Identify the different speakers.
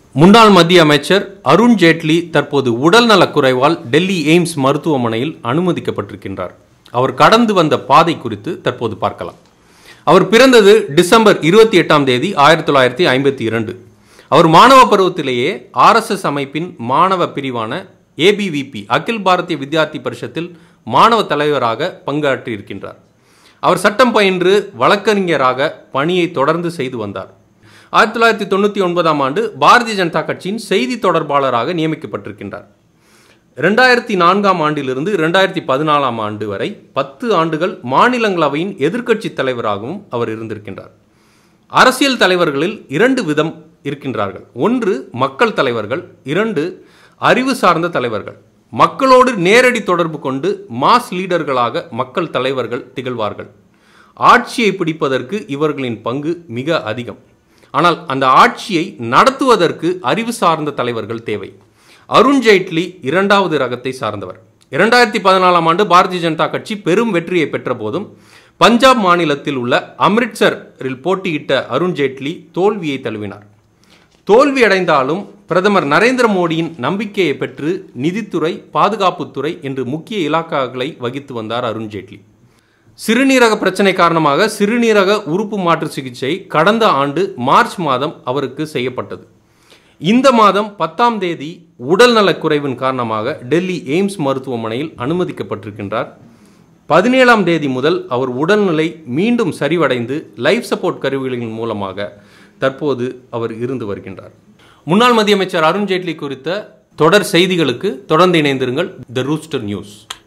Speaker 1: முன்னாள் மத்திய அமைச்சர் அருண் ஜேட்லி தற்போது உடல்நலக் குறைவால் டெல்லி எய்ம்ஸ் மருத்துவமனையில் அனுமதிக்கப்பட்டிருக்கின்றார் அவர் கடந்து வந்த பாதை குறித்து தற்போது பார்க்கலாம் அவர் பிறந்தது டிசம்பர் இருபத்தி எட்டாம் தேதி ஆயிரத்தி தொள்ளாயிரத்தி ஐம்பத்தி இரண்டு அவர் மாணவ பருவத்திலேயே ஆர்எஸ்எஸ் அமைப்பின் மாணவ பிரிவான ஏபிவிபி அகில் பாரதிய வித்யார்த்தி பரிஷத்தில் மாணவ தலைவராக பங்காற்றியிருக்கின்றார் அவர் சட்டம் பயின்று வழக்கறிஞராக பணியை தொடர்ந்து செய்து வந்தார் ஆயிரத்தி தொள்ளாயிரத்தி தொண்ணூற்றி ஒன்பதாம் ஆண்டு பாரதிய ஜனதா கட்சியின் செய்தி தொடர்பாளராக நியமிக்கப்பட்டிருக்கின்றார் ரெண்டாயிரத்தி நான்காம் ஆண்டிலிருந்து ரெண்டாயிரத்தி பதினாலாம் ஆண்டு வரை பத்து ஆண்டுகள் மாநிலங்களவையின் எதிர்க்கட்சி தலைவராகவும் அவர் இருந்திருக்கின்றார் அரசியல் தலைவர்களில் இரண்டு விதம் இருக்கின்றார்கள் ஒன்று மக்கள் தலைவர்கள் இரண்டு அறிவு சார்ந்த தலைவர்கள் மக்களோடு நேரடி தொடர்பு கொண்டு மாஸ் லீடர்களாக மக்கள் தலைவர்கள் திகழ்வார்கள் ஆட்சியை பிடிப்பதற்கு இவர்களின் பங்கு மிக அதிகம் ஆனால் அந்த ஆட்சியை நடத்துவதற்கு அறிவு சார்ந்த தலைவர்கள் தேவை அருண் ஜேட்லி இரண்டாவது ரகத்தை சார்ந்தவர் இரண்டாயிரத்தி பதினாலாம் ஆண்டு பாரதிய ஜனதா கட்சி பெரும் வெற்றியை பெற்ற போதும் பஞ்சாப் மாநிலத்தில் உள்ள அம்ரிட்சரில் போட்டியிட்ட அருண் ஜேட்லி தோல்வியை தழுவினார் தோல்வியடைந்தாலும் பிரதமர் நரேந்திர மோடியின் நம்பிக்கையை பெற்று நிதித்துறை பாதுகாப்புத்துறை என்று முக்கிய இலாக்காக்களை வகித்து வந்தார் அருண் ஜேட்லி சிறுநீரக பிரச்சனை காரணமாக சிறுநீரக உறுப்பு மாற்று சிகிச்சை கடந்த ஆண்டு மார்ச் மாதம் அவருக்கு செய்யப்பட்டது இந்த மாதம் பத்தாம் தேதி உடல்நலக் குறைவின் காரணமாக டெல்லி எய்ம்ஸ் மருத்துவமனையில் அனுமதிக்கப்பட்டிருக்கின்றார் பதினேழாம் தேதி முதல் அவர் உடல்நிலை மீண்டும் சரிவடைந்து லைஃப் சப்போர்ட் கருவிகளின் மூலமாக தற்போது அவர் இருந்து வருகின்றார் முன்னாள் மத்திய அமைச்சர் அருண் ஜேட்லி குறித்த தொடர் செய்திகளுக்கு தொடர்ந்து இணைந்திருங்கள் த ரூஸ்டர் நியூஸ்